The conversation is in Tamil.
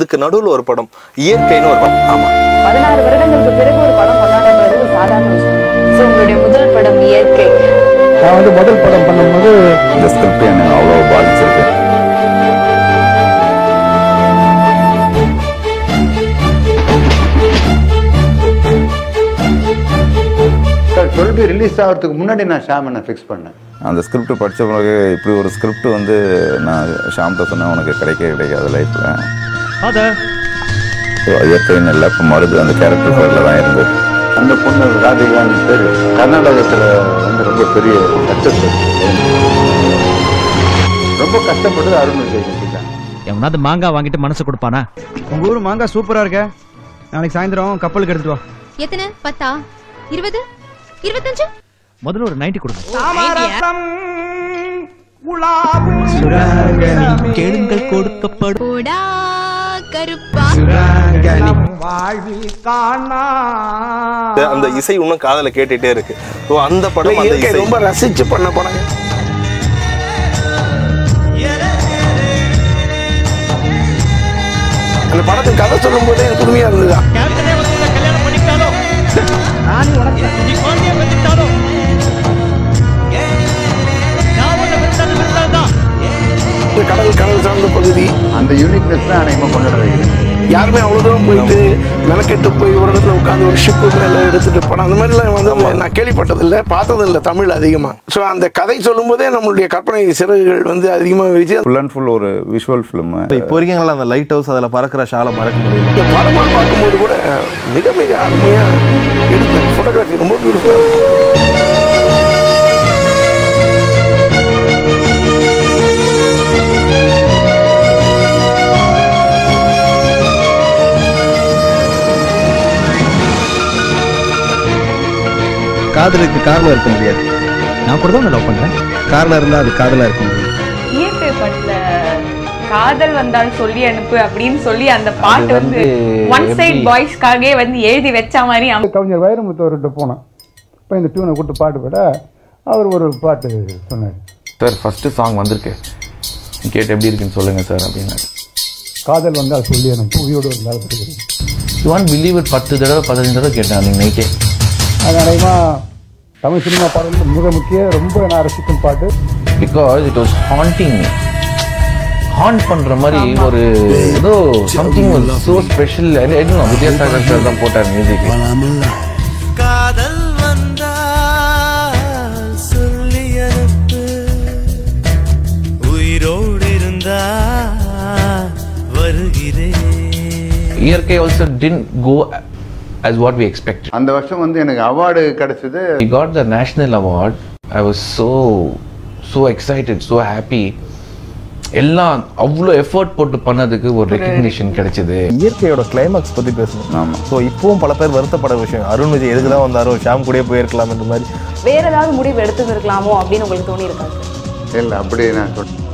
அதுக்கு நடுவுல ஒரு படம் இயற்கைன்னு ஒரு படம் ஆமா பதினாறு வருடங்களுக்கு பிறகு ஒரு படம் கொண்டாடுறது சாதாரண விஷயம் ஸோ உங்களுடைய முதல் படம் இயற்கை நான் வந்து முதல் படம் பண்ணும்போது இந்த ஸ்கிரிப்ட் என்னை அவ்வளோ பாதிச்சிருக்கு சார் டுவெல் ரிலீஸ் ஆகிறதுக்கு முன்னாடி நான் ஷாமனை ஃபிக்ஸ் பண்ணேன் அந்த ஸ்கிரிப்ட் படித்த பிறகு இப்படி ஒரு ஸ்கிரிப்ட் வந்து நான் ஷாம்கிட்ட சொன்னேன் உனக்கு கிடைக்க கிடைக்காது லைஃப்பில் ஸோ இயற்கைன்னு இல்லை இப்போ மறுபடியும் அந்த கேரக்டர் பேரில் தான் இருந்தது அந்த பொண்ணு ராதிகான்னு பேர் கர்நாடகத்தில் வந்து ரொம்ப பெரிய சக்ஸஸ் ரொம்ப கஷ்டப்பட்டு அருண் விஜய் செஞ்சுட்டாங்க எவனாவது மாங்காய் வாங்கிட்டு மனசு கொடுப்பானா உங்க ஊர் மாங்காய் சூப்பரா இருக்க நாளைக்கு சாயந்தரம் கப்பலுக்கு எடுத்துட்டு வா எத்தனை பத்தா இருபது இருபத்தஞ்சு முதல்ல ஒரு நைன்டி கொடுங்க கேளுங்கள் கொடுக்கப்படும் போடா கருப்பா அந்த இசை இன்னும் காதல கேட்டுட்டே இருக்கு ஸோ அந்த படம் அந்த இசை ரொம்ப ரசிச்சு பண்ண படங்க அந்த படத்துக்கு கதை சொல்லும் போதே எனக்கு புதுமையா இருந்ததா இந்த கடல் கடல் சார்ந்த பகுதி அந்த யூனிக்னஸ் தான் அநேகமாக கொண்டாட வைக்கிறேன் யாருமே அவ்வளவு தூரம் போயிட்டு மெனக்கெட்டு போய் ஒரு இடத்துல உட்காந்து ஒரு ஷிப்பு மேல எடுத்துட்டு போன அந்த மாதிரிலாம் வந்து நான் கேள்விப்பட்டதில்லை பார்த்ததில்லை தமிழ் அதிகமா ஸோ அந்த கதை சொல்லும் போதே நம்மளுடைய கற்பனை சிறகுகள் வந்து அதிகமாக விரிச்சு ஃபுல் அண்ட் ஃபுல் ஒரு விஷுவல் ஃபிலிமு இப்போ வரைக்கும் எங்களால் அந்த லைட் ஹவுஸ் அதில் பறக்கிற ஷாலை மறக்க முடியல இந்த படமா பார்க்கும்போது கூட மிக மிக அருமையா எடுத்தேன் ஃபோட்டோகிராஃபி ரொம்ப பியூட்டிஃபுல்லாக காதலுக்கு காரணம் இருக்க முடியாது நான் கூட தான் லவ் பண்றேன் காரணம் இருந்தா அது காதலா இருக்க முடியாது இயற்கை படத்துல காதல் வந்தால் சொல்லி அனுப்பு அப்படின்னு சொல்லி அந்த பாட்டு வந்து ஒன் சைட் பாய்ஸ்க்காகவே வந்து எழுதி வச்ச மாதிரி அம்- கவிஞர் வைரமுத்தவர்கிட்ட போனேன் இப்போ இந்த டியூனை கூட்டு பாட்டு விட அவர் ஒரு பாட்டு சொன்னார் சார் ஃபஸ்ட்டு சாங் வந்திருக்கு கேட்டு எப்படி இருக்குன்னு சொல்லுங்க சார் அப்படின்னு காதல் வந்தால் சொல்லி எனக்கு உயிரோடு இருந்தால் தெரியும் யூ வாண்ட் பிலீவ் இட் பத்து தடவை பதினஞ்சு தடவை கேட்டேன் அன்னைக்கு நைட்டே அது அதிகமாக தமிழ் சினிமா பாடல்கள் மிக முக்கிய ரொம்ப நான் ரசிக்கும் பாட்டு because it was haunting haunt பண்ற மாதிரி ஒரு ஏதோ something so special Vidyasagar sir தான் போட்டார் மியூசிக் காதல் வந்தா சொல்லி அனுப்பு உயிரோடு இருந்தா வருகிறேன் இயற்கை ஆல்சோ டின் கோ as what we expected அந்த வருஷம் வந்து எனக்கு அவார்டு கிடைச்சது we got the national award i was so so excited so happy எல்லாம் அவ்வளோ எஃபோர்ட் போட்டு பண்ணதுக்கு ஒரு ரெக்கக்னிஷன் கிடைச்சது இயற்கையோட கிளைமாக்ஸ் பத்தி பேசணும் ஆமாம் ஸோ இப்பவும் பல பேர் வருத்தப்பட விஷயம் அருண் விஜய் எதுக்கு தான் வந்தாரோ ஷாம் கூடயே போயிருக்கலாம் இந்த மாதிரி வேற ஏதாவது முடிவு எடுத்துருக்கலாமோ அப்படின்னு உங்களுக்கு தோணி இருக்காது இல்லை அப்படி நான் சொல்றேன்